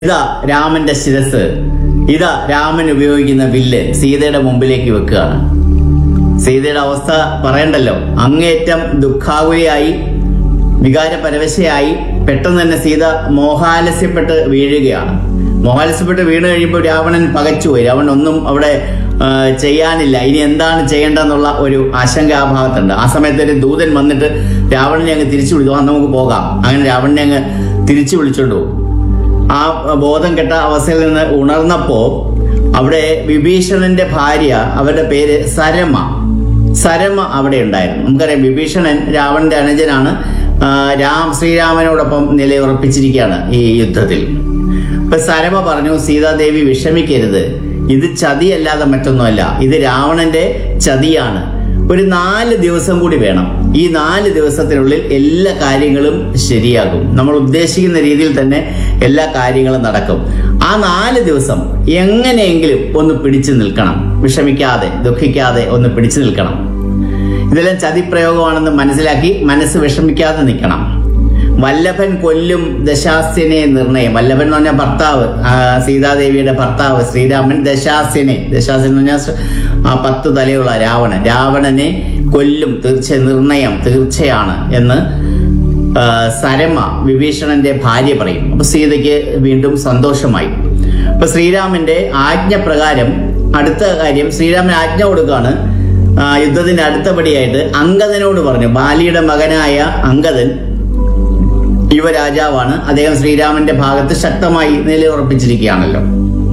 ഇതാ രാമന്റെ ശിരസ് ഇതാ രാമൻ ഉപയോഗിക്കുന്ന വില്ല് സീതയുടെ മുമ്പിലേക്ക് വെക്കുകയാണ് സീതയുടെ അവസ്ഥ പറയണ്ടല്ലോ അങ്ങേറ്റം ദുഃഖാകുലയായി വികാരപരവശയായി പെട്ടെന്ന് തന്നെ സീത മോഹാലസ്യപ്പെട്ട് വീഴുകയാണ് മോഹാലസ്യപ്പെട്ട് വീണ് കഴിയുമ്പോൾ രാവണൻ പകച്ചുപോയി രാവണൻ ഒന്നും അവിടെ ആ, ചെയ്യാനില്ല ഇനി എന്താണ് ചെയ്യേണ്ടതെന്നുള്ള ഒരു ആശങ്ക ആ ഭാഗത്തുണ്ട് ആ സമയത്ത് ഒരു ദൂതൻ വന്നിട്ട് രാവണനെ അങ്ങ് തിരിച്ചു വിളിച്ചു "ആ, നമുക്ക് പോകാം അങ്ങനെ രാവണനെ അങ്ങ് തിരിച്ചു വിളിച്ചോണ്ട് പോകും ആ ബോധം കെട്ട അവസ്ഥയിൽ നിന്ന് ഉണർന്നപ്പോ അവിടെ വിഭീഷണന്റെ ഭാര്യ അവരുടെ പേര് സരമ സരമ അവിടെ ഉണ്ടായിരുന്നു നമുക്കറിയാം വിഭീഷണൻ രാവണന്റെ അനുജനാണ് ആ, രാം ശ്രീരാമനോടൊപ്പം നിലയുറപ്പിച്ചിരിക്കുകയാണ് ഈ യുദ്ധത്തിൽ ഇപ്പൊ സരമ പറഞ്ഞു സീതാദേവി വിഷമിക്കരുത് ഇത് ചതിയല്ലാതെ മറ്റൊന്നുമല്ല ഇത് രാവണന്റെ ചതിയാണ് ഒരു നാല് ദിവസം കൂടി വേണം ഈ നാല് ദിവസത്തിനുള്ളിൽ എല്ലാ കാര്യങ്ങളും ശരിയാകും നമ്മൾ ഉദ്ദേശിക്കുന്ന രീതിയിൽ തന്നെ എല്ലാ കാര്യങ്ങളും നടക്കും ആ നാല് ദിവസം എങ്ങനെയെങ്കിലും ഒന്ന് പിടിച്ചു നിൽക്കണം വിഷമിക്കാതെ ദുഃഖിക്കാതെ ഒന്ന് പിടിച്ചു നിൽക്കണം ഇതെല്ലാം ചതിപ്രയോഗമാണെന്ന് മനസ്സിലാക്കി മനസ്സ് വിഷമിക്കാതെ നിൽക്കണം വല്ലഭൻ കൊല്ലും ദശാസ്യനെ നിർണയം വല്ലഭൻ എന്ന് പറഞ്ഞാൽ ഭർത്താവ് ആ, സീതാദേവിയുടെ ഭർത്താവ് ശ്രീരാമൻ ദശാസ്യനെ ദശാസ്യൻ എന്ന് പറഞ്ഞാൽ ശ്ര- ആ പത്ത് തലയുള്ള രാവണൻ രാവണനെ കൊല്ലും തീർച്ച നിർണയം തീർച്ചയാണ് എന്ന് ആ, സരമ വിഭീഷണന്റെ ഭാര്യ പറയും അപ്പൊ സീതയ്ക്ക് വീണ്ടും സന്തോഷമായി അപ്പൊ ശ്രീരാമന്റെ ആജ്ഞ പ്രകാരം അടുത്ത കാര്യം ശ്രീരാമൻ ആജ്ഞ കൊടുക്കുകയാണ് ആ, യുദ്ധത്തിന്റെ അടുത്തപടിയായിട്ട് അങ്കദനോട് പറഞ്ഞു ബാലിയുടെ മകനായ അങ്കദൻ യുവരാജാവാണ് അദ്ദേഹം ശ്രീരാമന്റെ ഭാഗത്ത് ശക്തമായി നിലയുറപ്പിച്ചിരിക്കുകയാണല്ലോ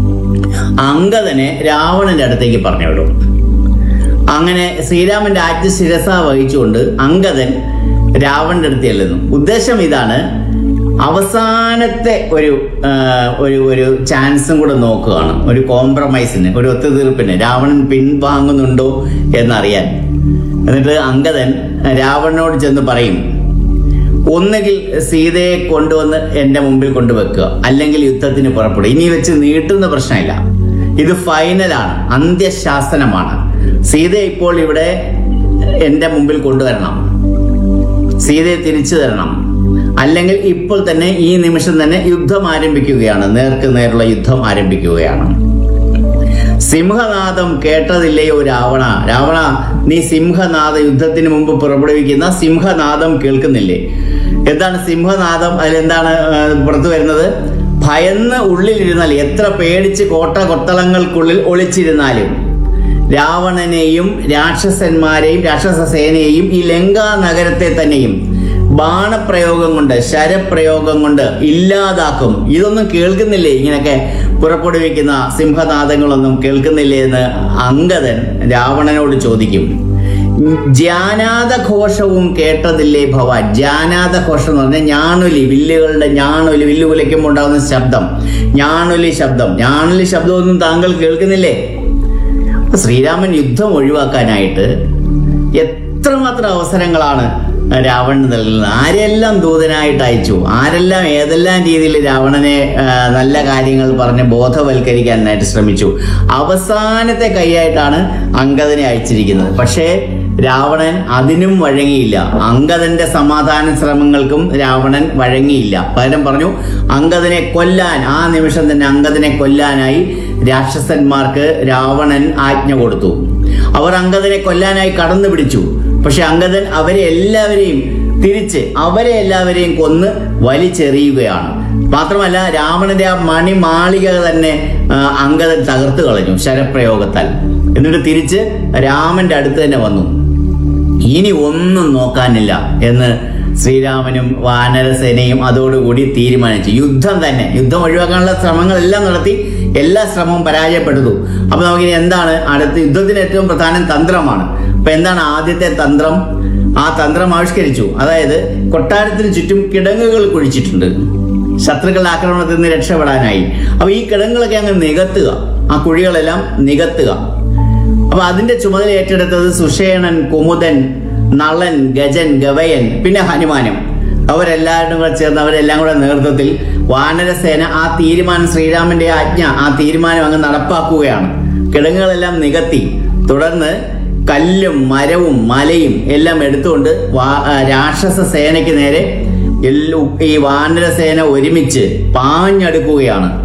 അങ്കദനെ രാവണന്റെ അടുത്തേക്ക് പറഞ്ഞു വിടും അങ്ങനെ ശ്രീരാമന്റെ ആജ്ഞ ശിരസ വഹിച്ചുകൊണ്ട് അങ്കദൻ രാവണന്റെ അടുത്ത് ചെല്ലുന്നു ഉദ്ദേശം ഇതാണ് അവസാനത്തെ ഒരു ആ, ഒരു ഒരു ചാൻസും കൂടെ നോക്കുകയാണ് ഒരു കോംപ്രമൈസിന് ഒരു ഒത്തുതീർപ്പിന് രാവണൻ പിൻവാങ്ങുന്നുണ്ടോ എന്നറിയാൻ എന്നിട്ട് അങ്കദൻ രാവണനോട് ചെന്ന് പറയും ഒന്നുകിൽ സീതയെ കൊണ്ടുവന്ന് എന്റെ മുമ്പിൽ കൊണ്ടുവെക്കുക അല്ലെങ്കിൽ യുദ്ധത്തിന് പുറപ്പെടുക ഇനി വെച്ച് നീട്ടുന്ന പ്രശ്നമില്ല ഇത് ഫൈനലാണ് അന്ത്യശാസനമാണ് സീതയെ ഇപ്പോൾ ഇവിടെ എന്റെ മുമ്പിൽ കൊണ്ടുവരണം സീതയെ തിരിച്ചു തരണം അല്ലെങ്കിൽ ഇപ്പോൾ തന്നെ ഈ നിമിഷം തന്നെ യുദ്ധം ആരംഭിക്കുകയാണ് നേർക്ക് നേരുള്ള യുദ്ധം ആരംഭിക്കുകയാണ് സിംഹനാദം കേട്ടതില്ലയോ രാവണ രാവണ നീ സിംഹനാദ യുദ്ധത്തിന് മുമ്പ് പുറപ്പെടുവിക്കുന്ന സിംഹനാദം കേൾക്കുന്നില്ലേ എന്താണ് സിംഹനാദം അതിലെന്താണ് ആ, പുറത്തു വരുന്നത് ഭയന്ന് ഉള്ളിലിരുന്നാൽ എത്ര പേടിച്ച് കോട്ട കൊത്തളങ്ങൾക്കുള്ളിൽ ഒളിച്ചിരുന്നാലും രാവണനെയും രാക്ഷസന്മാരെയും രാക്ഷസ സേനയെയും ഈ ലങ്കാ നഗരത്തെ തന്നെയും ബാണപ്രയോഗം കൊണ്ട് ശരപ്രയോഗം കൊണ്ട് ഇല്ലാതാക്കും ഇതൊന്നും കേൾക്കുന്നില്ലേ ഇങ്ങനെയൊക്കെ പുറപ്പെടുവിക്കുന്ന സിംഹനാദങ്ങളൊന്നും കേൾക്കുന്നില്ലേ എന്ന് അങ്കദൻ രാവണനോട് ചോദിക്കും ജാനാത ഘോഷവും കേട്ടതില്ലേ ഭവ ജാനാത ഘോഷം എന്ന് പറഞ്ഞാൽ ഞാണൊലി വില്ലുകളുടെ ഞാണൊലി വില്ല് കുലയ്ക്കുമ്പോൾ ഉണ്ടാകുന്ന ശബ്ദം ഞാണൊലി ശബ്ദം ഞാണൊലി ശബ്ദമൊന്നും താങ്കൾ കേൾക്കുന്നില്ലേ അപ്പൊ ശ്രീരാമൻ യുദ്ധം ഒഴിവാക്കാനായിട്ട് എത്രമാത്രം അവസരങ്ങളാണ് രാവണന് നൽകുന്നത് ആരെല്ലാം ദൂതനായിട്ട് അയച്ചു ആരെല്ലാം ഏതെല്ലാം രീതിയിൽ രാവണനെ ആ, നല്ല കാര്യങ്ങൾ പറഞ്ഞ് ബോധവൽക്കരിക്കാനായിട്ട് ശ്രമിച്ചു അവസാനത്തെ കൈയായിട്ടാണ് അങ്കദനെ അയച്ചിരിക്കുന്നത് പക്ഷേ രാവണൻ അതിനും വഴങ്ങിയില്ല അങ്കദന്റെ സമാധാന ശ്രമങ്ങൾക്കും രാവണൻ വഴങ്ങിയില്ല പകരം പറഞ്ഞു അങ്കദനെ കൊല്ലാൻ ആ നിമിഷം തന്നെ അങ്കദനെ കൊല്ലാനായി രാക്ഷസന്മാർക്ക് രാവണൻ ആജ്ഞ കൊടുത്തു അവർ അങ്കദനെ കൊല്ലാനായി കടന്നു പിടിച്ചു പക്ഷെ അങ്കദൻ അവരെ എല്ലാവരെയും തിരിച്ച് അവരെ എല്ലാവരെയും കൊന്ന് വലിച്ചെറിയുകയാണ് മാത്രമല്ല രാവണന്റെ ആ മണിമാളിക തന്നെ ആ, അങ്കദൻ തകർത്ത് കളഞ്ഞു ശരപ്രയോഗത്താൽ എന്നിട്ട് തിരിച്ച് രാമന്റെ അടുത്ത് തന്നെ വന്നു ഇനി ഒന്നും നോക്കാനില്ല എന്ന് ശ്രീരാമനും വാനരസേനയും അതോടുകൂടി തീരുമാനിച്ചു യുദ്ധം തന്നെ യുദ്ധം ഒഴിവാക്കാനുള്ള ശ്രമങ്ങളെല്ലാം നടത്തി എല്ലാ ശ്രമവും പരാജയപ്പെട്ടു അപ്പൊ നമുക്കിനി എന്താണ് അടുത്ത യുദ്ധത്തിന് ഏറ്റവും പ്രധാനം തന്ത്രമാണ് അപ്പൊ എന്താണ് ആദ്യത്തെ തന്ത്രം ആ തന്ത്രം ആവിഷ്കരിച്ചു അതായത് കൊട്ടാരത്തിന് ചുറ്റും കിടങ്ങുകൾ കുഴിച്ചിട്ടുണ്ട് ശത്രുക്കളുടെ ആക്രമണത്തിൽ നിന്ന് രക്ഷപ്പെടാനായി അപ്പൊ ഈ കിടങ്ങുകളൊക്കെ അങ്ങ് നികത്തുക ആ കുഴികളെല്ലാം നികത്തുക അപ്പൊ അതിന്റെ ചുമതല ഏറ്റെടുത്തത് സുഷേണൻ കുമുദൻ നളൻ ഗജൻ ഗവയൻ പിന്നെ ഹനുമാനും അവരെല്ലാവരും കൂടെ ചേർന്ന് അവരെല്ലാം കൂടെ നേതൃത്വത്തിൽ വാനരസേന ആ തീരുമാനം ശ്രീരാമന്റെ ആജ്ഞ ആ തീരുമാനം അങ്ങ് നടപ്പാക്കുകയാണ് കിടങ്ങുകളെല്ലാം നികത്തി തുടർന്ന് കല്ലും മരവും മലയും എല്ലാം എടുത്തുകൊണ്ട് വാ- ആ, രാക്ഷസ സേനയ്ക്ക് നേരെ എല്ലു ഈ വാനരസേന ഒരുമിച്ച് പാഞ്ഞടുക്കുകയാണ്